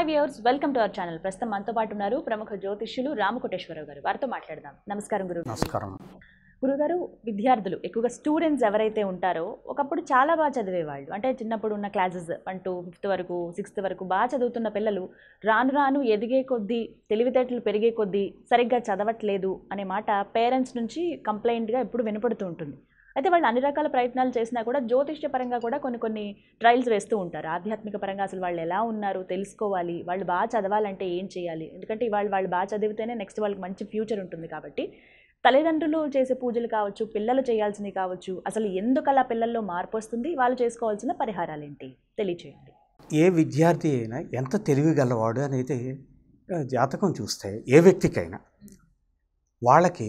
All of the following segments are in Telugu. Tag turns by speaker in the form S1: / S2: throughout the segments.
S1: Hi viewers welcome to our channel ప్రస్తుతం మనతో పాటు ఉన్నారు ప్రముఖ జ్యోతిష్యులు రామకోటేశ్వరరావు గారు వారితో మాట్లాడదాం నమస్కారం గురు
S2: నమస్కారం
S1: గురుగారు విద్యార్థులు ఎక్కువగా స్టూడెంట్స్ ఎవరైతే ఉంటారో ఒకప్పుడు చాలా బాగా చదివేవాళ్ళు అంటే చిన్నప్పుడు ఉన్న క్లాసెస్ వన్ టు ఫిఫ్త్ వరకు సిక్స్త్ వరకు బాగా చదువుతున్న పిల్లలు రాను రాను ఎదిగే కొద్దీ తెలివితేటలు పెరిగే కొద్దీ సరిగ్గా చదవట్లేదు అనే మాట పేరెంట్స్ నుంచి కంప్లైంట్గా ఎప్పుడు వినపడుతూ ఉంటుంది అయితే వాళ్ళు అన్ని రకాల ప్రయత్నాలు చేసినా కూడా జ్యోతిష్య పరంగా కూడా కొన్ని కొన్ని ట్రయల్స్ వేస్తూ ఉంటారు ఆధ్యాత్మిక పరంగా అసలు వాళ్ళు ఎలా ఉన్నారు తెలుసుకోవాలి వాళ్ళు బాగా చదవాలంటే ఏం చేయాలి ఎందుకంటే ఇవాళ వాళ్ళు బాగా చదివితేనే నెక్స్ట్ వాళ్ళకి మంచి ఫ్యూచర్ ఉంటుంది కాబట్టి తల్లిదండ్రులు చేసే పూజలు కావచ్చు పిల్లలు చేయాల్సినవి కావచ్చు అసలు ఎందుకు అలా పిల్లల్లో మార్పు వస్తుంది వాళ్ళు చేసుకోవాల్సిన పరిహారాలు ఏంటి తెలియచేయండి
S2: ఏ విద్యార్థి అయినా ఎంత తెలివి గలవాడు అనేది ఆ, జాతకం చూస్తే ఏ వ్యక్తికైనా వాళ్ళకి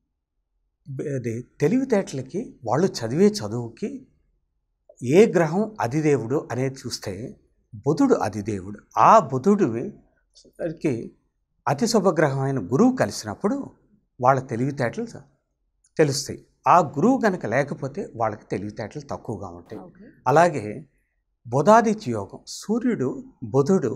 S2: బ- అది తెలివితేటలకి వాళ్ళు చదివే చదువుకి ఏ గ్రహం అధిదేవుడు అనేది చూస్తే బుధుడు అధిదేవుడు ఆ బుధుడికి అతి శుభగ్రహమైన గురువు కలిసినప్పుడు వాళ్ళ తెలివితేటలు తెలుస్తాయి ఆ గురువు కనుక లేకపోతే వాళ్ళకి తెలివితేటలు తక్కువగా ఉంటాయి అలాగే బుధాదిత్య యోగం సూర్యుడు బుధుడు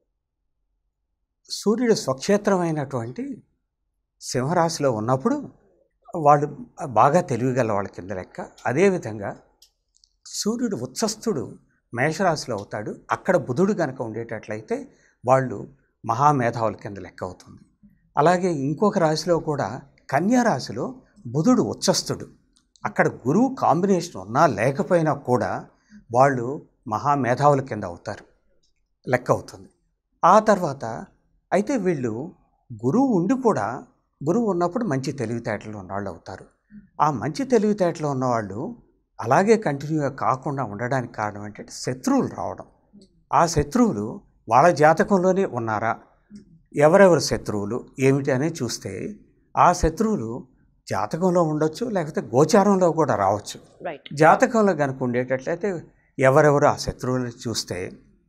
S2: సూర్యుడు స్వక్షేత్రమైనటువంటి సింహరాశిలో ఉన్నప్పుడు వాళ్ళు బాగా తెలివిగల వాళ్ళ కింద లెక్క అదేవిధంగా సూర్యుడు ఉత్సస్థుడు మేషరాశిలో అవుతాడు అక్కడ బుధుడు కనుక ఉండేటట్లయితే వాళ్ళు మహామేధావుల కింద లెక్క అవుతుంది అలాగే ఇంకొక రాశిలో కూడా కన్యా రాశిలో బుధుడు ఉచ్చస్థుడు అక్కడ గురువు కాంబినేషన్ ఉన్నా లేకపోయినా కూడా వాళ్ళు మహామేధావుల కింద అవుతారు లెక్క అవుతుంది ఆ తర్వాత అయితే వీళ్ళు గురువు ఉండి కూడా గురువు ఉన్నప్పుడు మంచి తెలివితేటలు ఉన్నవాళ్ళు అవుతారు ఆ మంచి తెలివితేటలు ఉన్నవాళ్ళు అలాగే కంటిన్యూగా కాకుండా ఉండడానికి కారణం ఏంటంటే శత్రువులు రావడం ఆ శత్రువులు వాళ్ళ జాతకంలోనే ఉన్నారా ఎవరెవరు శత్రువులు ఏమిటి అనేది చూస్తే ఆ శత్రువులు జాతకంలో ఉండొచ్చు లేకపోతే గోచారంలో కూడా రావచ్చు
S1: రైట్
S2: జాతకంలో కనుక ఉండేటట్లయితే ఎవరెవరు ఆ శత్రువులను చూస్తే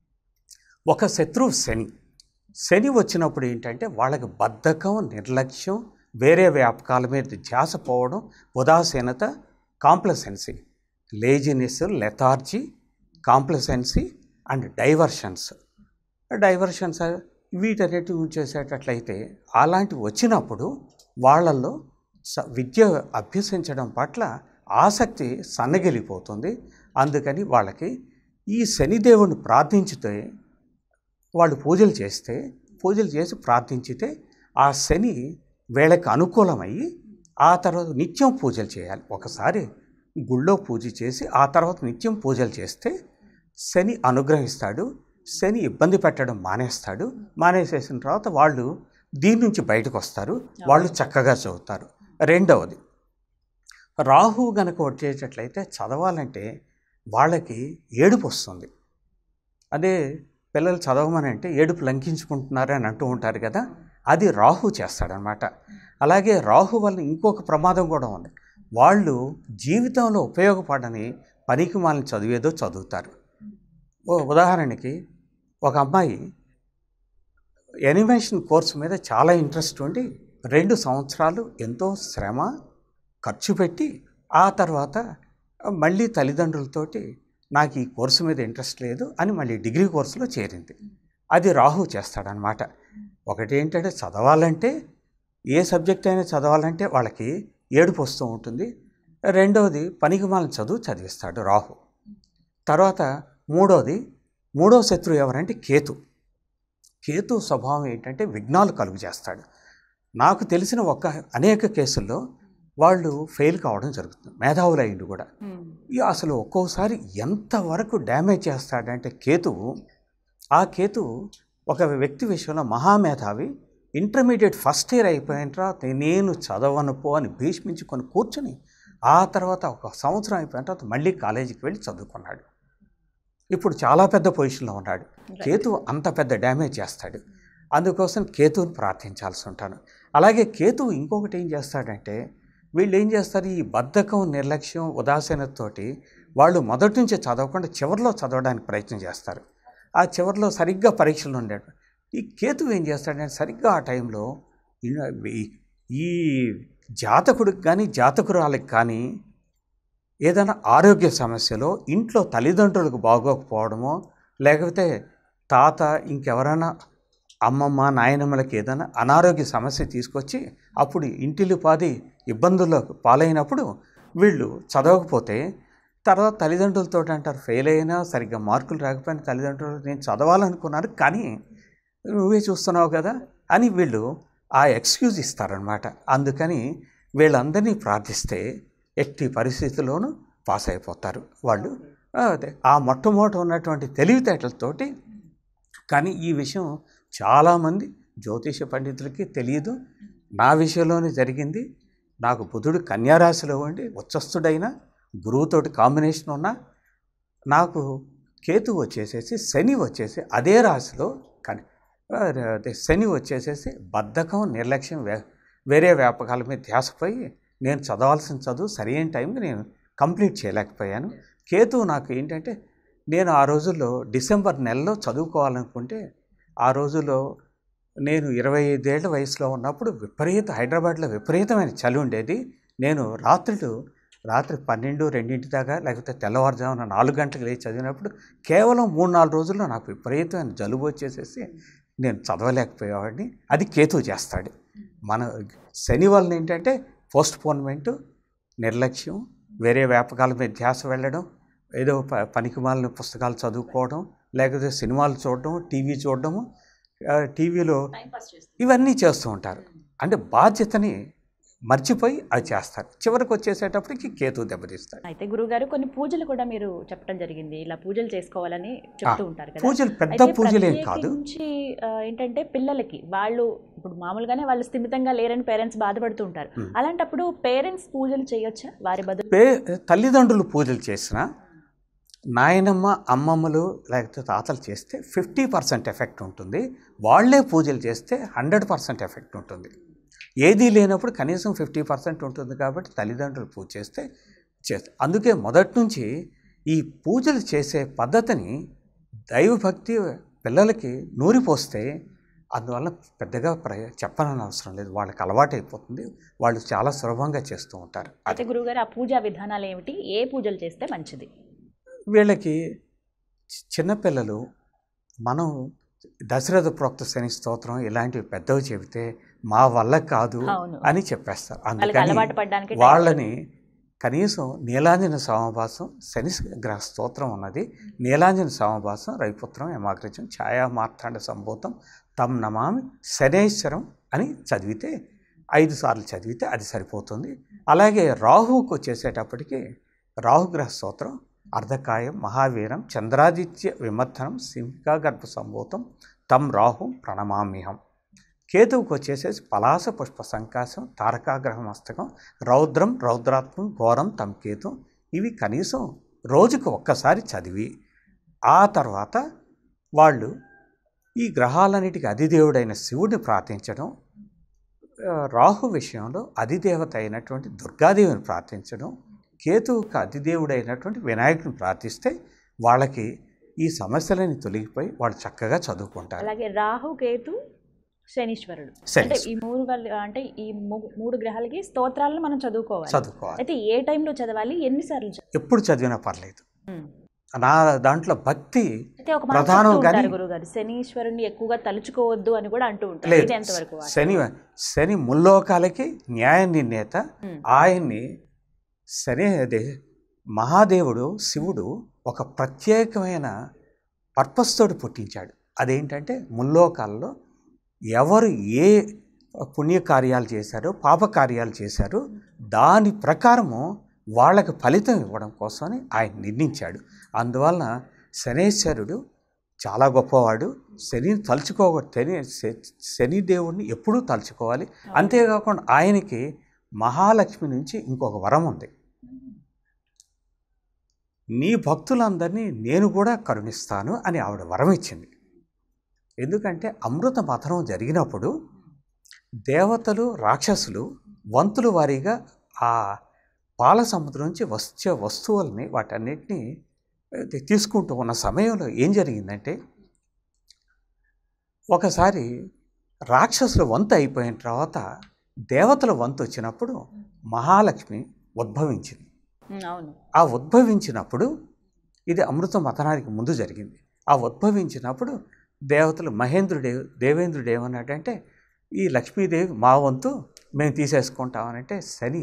S2: ఒక శత్రువు శని శని వచ్చినప్పుడు ఏంటంటే వాళ్ళకి బద్ధకం నిర్లక్ష్యం వేరే వ్యాపకాల మీద ధ్యాస పోవడం ఉదాసీనత complacency laziness lethargy complacency and diversions diversions వీటన్నిటి చేసేటట్లయితే అలాంటివి వచ్చినప్పుడు వాళ్ళల్లో స విద్య అభ్యసించడం పట్ల ఆసక్తి సన్నగిలిపోతుంది అందుకని వాళ్ళకి ఈ శనిదేవుని ప్రార్థించితే వాళ్ళు పూజలు చేస్తే పూజలు చేసి ప్రార్థించితే ఆ శని వీళ్ళకి అనుకూలమయ్యి ఆ తర్వాత నిత్యం పూజలు చేయాలి ఒకసారి గుళ్ళో పూజ చేసి ఆ తర్వాత నిత్యం పూజలు చేస్తే శని అనుగ్రహిస్తాడు శని ఇబ్బంది పెట్టడం మానేస్తాడు మానేసేసిన తర్వాత వాళ్ళు దీని నుంచి బయటకు వస్తారు వాళ్ళు చక్కగా చదువుతారు రెండవది రాహు గనక వచ్చేటట్లయితే చదవాలంటే వాళ్ళకి ఏడుపు వస్తుంది అదే పిల్లలు చదవమని అంటే ఏడుపు లంకించుకుంటున్నారు అని అంటూ ఉంటారు కదా అది రాహు చేస్తాడనమాట అలాగే రాహు వల్ల ఇంకొక ప్రమాదం కూడా ఉంది వాళ్ళు జీవితంలో ఉపయోగపడని పనికి మాలని చదివేదో చదువుతారు ఓ ఉదాహరణకి ఒక అమ్మాయి ఎనిమేషన్ కోర్సు మీద చాలా ఇంట్రెస్ట్ ఉండి రెండు సంవత్సరాలు ఎంతో శ్రమ ఖర్చు పెట్టి ఆ తర్వాత మళ్ళీ తల్లిదండ్రులతోటి నాకు ఈ కోర్సు మీద ఇంట్రెస్ట్ లేదు అని మళ్ళీ డిగ్రీ కోర్సులో చేరింది అది రాహు చేస్తాడనమాట ఒకటి ఏంటంటే చదవాలంటే ఏ సబ్జెక్ట్ అయినా చదవాలంటే వాళ్ళకి ఏడుపు వస్తూ ఉంటుంది రెండవది పనికిమాలిన చదువు చదివిస్తాడు రాహు తర్వాత మూడోది మూడో శత్రువు ఎవరంటే కేతు కేతు స్వభావం ఏంటంటే విఘ్నాలు కలుగు చేస్తాడు నాకు తెలిసిన ఒక అనేక కేసుల్లో వాళ్ళు ఫెయిల్ కావడం జరుగుతుంది మేధావులు అయింది కూడా ఇక అసలు ఒక్కోసారి ఎంతవరకు డ్యామేజ్ చేస్తాడంటే కేతువు ఆ కేతువు ఒక వ్యక్తి విషయంలో మహామేధావి ఇంటర్మీడియట్ ఫస్ట్ ఇయర్ అయిపోయిన తర్వాత నేను చదవను పో అని భీష్మించుకొని కూర్చుని ఆ తర్వాత ఒక సంవత్సరం అయిపోయిన తర్వాత మళ్ళీ కాలేజీకి వెళ్ళి చదువుకున్నాడు ఇప్పుడు చాలా పెద్ద పొజిషన్లో ఉన్నాడు కేతు అంత పెద్ద డ్యామేజ్ చేస్తాడు అందుకోసం కేతువుని ప్రార్థించాల్సి ఉంటాను అలాగే కేతువు ఇంకొకటి ఏం చేస్తాడంటే వీళ్ళు ఏం చేస్తారు ఈ బద్ధకం నిర్లక్ష్యం ఉదాసీనతతోటి వాళ్ళు మొదటి నుంచి చదవకుండా చివరిలో చదవడానికి ప్రయత్నం చేస్తారు ఆ చివరిలో సరిగ్గా పరీక్షలు ఉండేట ఈ కేతువు ఏం చేస్తాడంటే సరిగ్గా ఆ టైంలో ఈ- ఈ జాతకుడికి కానీ జాతకురాలకు కానీ ఏదైనా ఆరోగ్య సమస్యలో ఇంట్లో తల్లిదండ్రులకు బాగోకపోవడమో లేకపోతే తాత ఇంకెవరైనా అమ్మమ్మ నాయనమ్మలకి ఏదైనా అనారోగ్య సమస్య తీసుకొచ్చి అప్పుడు ఇంటిల్లిపాది ఇబ్బందుల్లో పాలైనప్పుడు వీళ్ళు చదవకపోతే తర్వాత తల్లిదండ్రులతో అంటారు ఫెయిల్ అయినా సరిగ్గా మార్కులు రాకపోయినా తల్లిదండ్రులు నేను చదవాలనుకున్నాను కానీ నువ్వే చూస్తున్నావు కదా అని వీళ్ళు ఆ ఎక్స్క్యూజ్ ఇస్తారనమాట అందుకని వీళ్ళందరినీ ప్రార్థిస్తే ఎట్టి పరిస్థితుల్లోనూ పాస్ అయిపోతారు వాళ్ళు ఆ, అదే ఆ మొట్టమొదట ఉన్నటువంటి తెలివితేటలతోటి కానీ ఈ విషయం చాలామంది జ్యోతిష పండితులకి తెలియదు నా విషయంలోనే జరిగింది నాకు బుధుడు కన్యారాశిలో ఉండి ఉచ్చస్థుడైన గురువుతోటి కాంబినేషన్ ఉన్న నాకు కేతు వచ్చేసేసి శని వచ్చేసి అదే రాశిలో కానీ అదే శని వచ్చేసేసి బద్ధకం నిర్లక్ష్యం వే వేరే వ్యాపకాల మీద ధ్యాసపోయి నేను చదవాల్సిన చదువు సరైన టైంకి నేను కంప్లీట్ చేయలేకపోయాను కేతు నాకు ఏంటంటే నేను ఆ రోజుల్లో డిసెంబర్ నెలలో చదువుకోవాలనుకుంటే ఆ రోజుల్లో నేను ఇరవై ఐదేళ్ల వయసులో ఉన్నప్పుడు విపరీత హైదరాబాద్లో విపరీతమైన చలి ఉండేది నేను రాత్రులు రాత్రి పన్నెండు రెండింటి దాకా లేకపోతే తెల్లవారుజామున నాలుగు గంటలకు లేచి చదివినప్పుడు కేవలం మూడు నాలుగు రోజుల్లో నాకు విపరీతమైన జలుబు వచ్చేసేసి నేను చదవలేకపోయేవాడిని అది కేతు చేస్తాడు మన శని వలన ఏంటంటే పోస్ట్ పోన్మెంటు నిర్లక్ష్యం వేరే వ్యాపకాల మీద ధ్యాస వెళ్ళడం ఏదో ప పనికిమాలిన పుస్తకాలు చదువుకోవడం లేకపోతే సినిమాలు చూడడం టీవీ చూడడము ఆ, టీవీలో ఇవన్నీ చేస్తూ ఉంటారు అంటే బాధ్యతని మర్చిపోయి అది చేస్తారు చివరికి వచ్చేసేటప్పటికి కేతు దెబ్బతీస్తాడు
S1: అయితే గురుగారు కొన్ని పూజలు కూడా మీరు చెప్పడం జరిగింది ఇలా పూజలు చేసుకోవాలని చెప్తూ ఉంటారు కదా
S2: పూజలు పెద్ద
S1: అయితే
S2: పూజలేం కాదు
S1: ప్రత్యేకించి, ఆ, ఏంటంటే పిల్లలకి వాళ్ళు ఇప్పుడు మామూలుగానే వాళ్ళు స్థిమితంగా లేరని పేరెంట్స్ బాధపడుతూ ఉంటారు
S2: Hmm.
S1: అలాంటప్పుడు పేరెంట్స్ పూజలు చేయొచ్చా వారి బదులు
S2: పే తల్లిదండ్రులు పూజలు చేసిన నాయనమ్మ అమ్మమ్మలు లేకపోతే తాతలు చేస్తే ఫిఫ్టీ పర్సెంట్ ఎఫెక్ట్ ఉంటుంది వాళ్ళే పూజలు చేస్తే హండ్రెడ్ పర్సెంట్ ఎఫెక్ట్ ఉంటుంది ఏదీ లేనప్పుడు కనీసం ఫిఫ్టీ పర్సెంట్ ఉంటుంది కాబట్టి తల్లిదండ్రులు పూజ చేస్తే చేస్తే అందుకే మొదటి నుంచి ఈ పూజలు చేసే పద్ధతిని దైవభక్తి పిల్లలకి నూరిపోస్తే అందువల్ల పెద్దగా ప్రయ చెప్పనని అవసరం లేదు వాళ్ళకి అలవాటైపోతుంది వాళ్ళు చాలా సులభంగా చేస్తూ ఉంటారు
S1: అయితే గురుగారు ఆ పూజా విధానాలు ఏమిటి ఏ పూజలు చేస్తే మంచిది
S2: వీళ్ళకి చి- చిన్నపిల్లలు మనం దశరథ ప్రోక్త శని స్తోత్రం ఇలాంటివి పెద్దవి చెబితే మా వల్ల కాదు
S1: అవును
S2: అని చెప్పేస్తారు
S1: వాళ్ళకి
S2: అందుకని
S1: అలవాటు పడడానికి time
S2: వాళ్ళని కనీసం నీలాంజన సమభాసం శని గ్రహ స్తోత్రం ఉన్నది నీలాంజన సమభాసం రైపుత్రం యమాగ్రజం ఛాయా మార్తాండ సంభూతం తమ్ నమామి శనేశ్వరం అని చదివితే ఐదు సార్లు చదివితే అది సరిపోతుంది అలాగే రాహువుకు వచ్చేసేటప్పటికి రాహుగ్రహ స్తోత్రం అర్ధకాయం మహావీరం చంద్రాదిత్య విమర్ధనం సింహికా గర్భ సంభూతం తం రాహు ప్రణమామ్యహం కేతువుకు వచ్చేసేసి పలాస పుష్ప సంకాశం తారకాగ్రహ మస్తకం రౌద్రం రౌద్రాత్మం ఘోరం తం కేతు ఇవి కనీసం రోజుకు ఒక్కసారి చదివి ఆ తర్వాత వాళ్ళు ఈ గ్రహాలన్నిటికీ అధిదేవుడైన శివుడిని ప్రార్థించడం ఆ, రాహు విషయంలో అధిదేవత అయినటువంటి దుర్గాదేవిని ప్రార్థించడం కేతువుకు అధిదేవుడైనటువంటి వినాయకుడిని ప్రార్థిస్తే వాళ్ళకి ఈ సమస్యలని తొలగిపోయి వాళ్ళు చక్కగా చదువుకుంటారు
S1: అలాగే రాహు కేతు శనీశ్వరుడు
S2: శని.
S1: అంటే ఈ మూడు వల్ల- అంటే ఈ ము- మూడు గ్రహాలకి స్తోత్రాలను మనం చదువుకోవాలి
S2: చదువుకోవాలి
S1: అయితే ఏ టైంలో చదవాలి ఎన్నిసార్లు చదవాలి?
S2: ఎప్పుడు చదివినా పర్లేదు
S1: ఉమ్.
S2: నా దాంట్లో భక్తి
S1: అయితే ఒక మాట
S2: ప్రధానం
S1: చెప్తూ
S2: కానీ-
S1: ఉంటారు గురుగారు శనీశ్వరుని ఎక్కువగా తలుచుకోవద్దు అని కూడా అంటూ ఉంటారు
S2: లేదు
S1: ఇది ఎంతవరకు వాస్తవం?
S2: శని శని ముల్లోకాలకి న్యాయ నిర్ణేత
S1: ఉమ్.
S2: ఆయన్ని శని అదే మహాదేవుడు శివుడు ఒక ప్రత్యేకమైన పర్పస్ తోటి పుట్టించాడు అదేంటంటే ముల్లోకాల్లో ఎవరు ఏ పుణ్యకార్యాలు చేశారో పాపకార్యాలు చేశారో దాని ప్రకారము వాళ్ళకి ఫలితం ఇవ్వడం కోసమని ఆయన నిర్ణయించాడు అందువలన శనేశ్వరుడు చాలా గొప్పవాడు శనిని తలుచుకోకూడదు శని శ- శని దేవుడిని ఎప్పుడూ తలుచుకోవాలి అంతేకాకుండా ఆయనకి మహాలక్ష్మి నుంచి ఇంకొక వరం ఉంది నీ భక్తులందరినీ నేను కూడా కరుణిస్తాను అని ఆవిడ వరం ఇచ్చింది ఎందుకంటే అమృత మథనం జరిగినప్పుడు దేవతలు రాక్షసులు వంతుల వారీగా ఆ పాల సముద్రం నుంచి వచ్చే వస్తువుల్ని వాటన్నిటిని అది తీసుకుంటూ ఉన్న సమయంలో ఏం జరిగిందంటే ఒకసారి రాక్షసుల వంతు అయిపోయిన తర్వాత దేవతల వంతు వచ్చినప్పుడు మహాలక్ష్మి ఉద్భవించింది
S1: ఉమ్, అవును
S2: ఆ ఉద్భవించినప్పుడు ఇది అమృత మథనానికి ముందు జరిగింది ఆ ఉద్భవించినప్పుడు దేవతలు మహేంద్రుడే దేవేంద్రుడు ఏమన్నాడంటే ఈ లక్ష్మీదేవి మా వంతు మేము తీసేసుకుంటామనంటే శని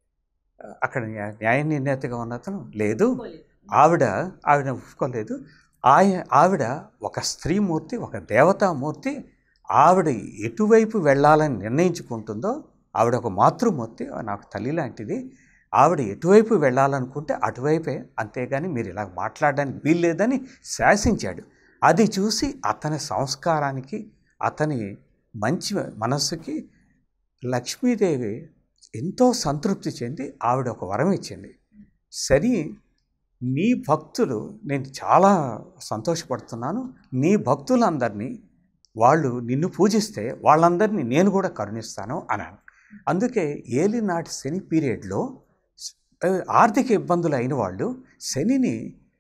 S2: ఆ, అక్కడ న్యా- న్యాయ నిర్ణేతగా ఉన్న అతను లేదు ఆవిడ ఆవిడ ఒప్పుకోలేదు ఆయ ఆవిడ ఒక స్త్రీమూర్తి ఒక దేవతామూర్తి ఆవిడ ఎటువైపు వెళ్ళాలని నిర్ణయించుకుంటుందో ఆవిడ ఒక మాతృమూర్తి నాకు తల్లి లాంటిది ఆవిడ ఎటువైపు వెళ్ళాలనుకుంటే అటువైపే అంతేగాని మీరు ఇలా మాట్లాడడానికి వీల్లేదని శాసించాడు అది చూసి అతని సంస్కారానికి అతని మంచి మనస్సుకి లక్ష్మీదేవి ఎంతో సంతృప్తి చెంది ఆవిడ ఒక వరం ఇచ్చింది సరి నీ భక్తులు నేను చాలా సంతోషపడుతున్నాను నీ భక్తులందరినీ వాళ్ళు నిన్ను పూజిస్తే వాళ్ళందరినీ నేను కూడా కరుణిస్తాను అన్నాను అందుకే ఏలినాటి శని పీరియడ్లో ఆ, ఆర్థిక ఇబ్బందులు అయిన వాళ్ళు శనిని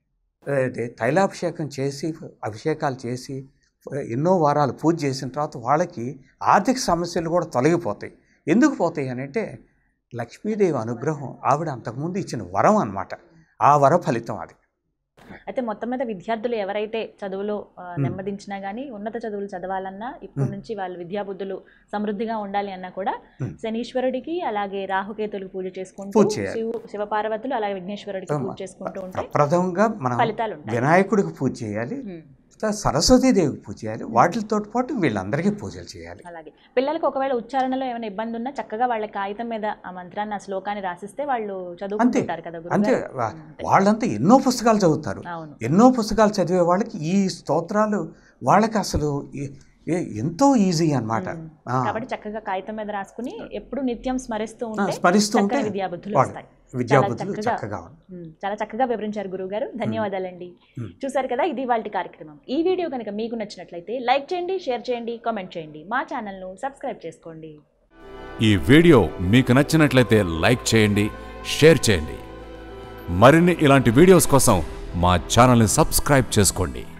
S2: ఆ, అదే తైలాభిషేకం చేసి అభిషేకాలు చేసి ఆ, ఎన్నో వారాలు పూజ చేసిన తర్వాత వాళ్ళకి ఆర్థిక సమస్యలు కూడా తొలగిపోతాయి ఎందుకు పోతాయి అని అంటే లక్ష్మీదేవి అనుగ్రహం ఆవిడ అంతకుముందు ఇచ్చిన వరం అన్నమాట ఆ వర ఫలితం అది
S1: అయితే మొత్తం మీద విద్యార్థులు ఎవరైతే చదువులో ఆ, నెమ్మదించినా కానీ ఉన్నత చదువులు చదవాలన్నా ఇప్పటి నుంచి వాళ్ళ విద్యాబుద్ధులు సమృద్ధిగా ఉండాలి అన్నా కూడా
S2: Hmm.
S1: శనీశ్వరుడికి అలాగే రాహుకేతులకు పూజ చేసుకుంటూ
S2: పూజ చేయాలి.
S1: శివ శివపార్వతులు అలాగే విఘ్నేశ్వరుడికి పూజ చేసుకుంటూ ఉంటే
S2: ప్రథమంగా మనం
S1: ఫలితాలు ఉంటాయి
S2: వినాయకుడికి పూజ చేయాలి
S1: Hmm.
S2: తర్వాత సరస్వతీదేవికి పూజ చేయాలి వాటితో పాటు వీళ్ళందరికీ పూజలు చేయాలి
S1: అలాగే పిల్లలకు ఒకవేళ ఉచ్చారణలో ఏమైనా ఇబ్బంది ఉన్నా చక్కగా వాళ్ళ కాగితం మీద ఆ మంత్రాన్ని ఆ శ్లోకాన్ని రాసిస్తే వాళ్ళు చదువుకుంటుంటారు కదా
S2: అంతే
S1: గురుగారు
S2: వా-
S1: అంతే.
S2: వాళ్ళంతా ఎన్నో పుస్తకాలు చదువుతారు
S1: అవును
S2: ఎన్నో పుస్తకాలు చదివే వాళ్ళకి ఈ స్తోత్రాలు వాళ్ళకి అసలు ఏ- ఏ- ఎంతో ఈజీ అన్నమాట
S1: ఉమ్.
S2: ఆ,
S1: కాబట్టి చక్కగా కాగితం మీద రాసుకుని ఎప్పుడు నిత్యం స్మరిస్తూ
S2: ఆ,
S1: ఉంటే
S2: స్మరిస్తూ ఉంటే
S1: చక్కని విద్యాబుద్ధులు
S2: వాడు
S1: వస్తాయి
S2: విద్యాబుద్ధులు
S1: చక్కగా-
S2: చక్కగా ఉన్నాయి.
S1: ఉమ్, చాలా చక్కగా వివరించారు గురువు గారు ధన్యవాదాలండి
S2: ఉమ్.
S1: చూసారు కదా ఇది వాళ్ళ కార్యక్రమం ఈ వీడియో కనుక మీకు నచ్చినట్లయితే లైక్ చేయండి షేర్ చేయండి కామెంట్ చేయండి మా ఛానల్ను సబ్స్క్రైబ్ చేసుకోండి
S3: ఈ వీడియో మీకు నచ్చినట్లయితే లైక్ చేయండి షేర్ చేయండి మరిన్ని ఇలాంటి వీడియోస్ కోసం మా ఛానల్ని సబ్స్క్రైబ్ చేసుకోండి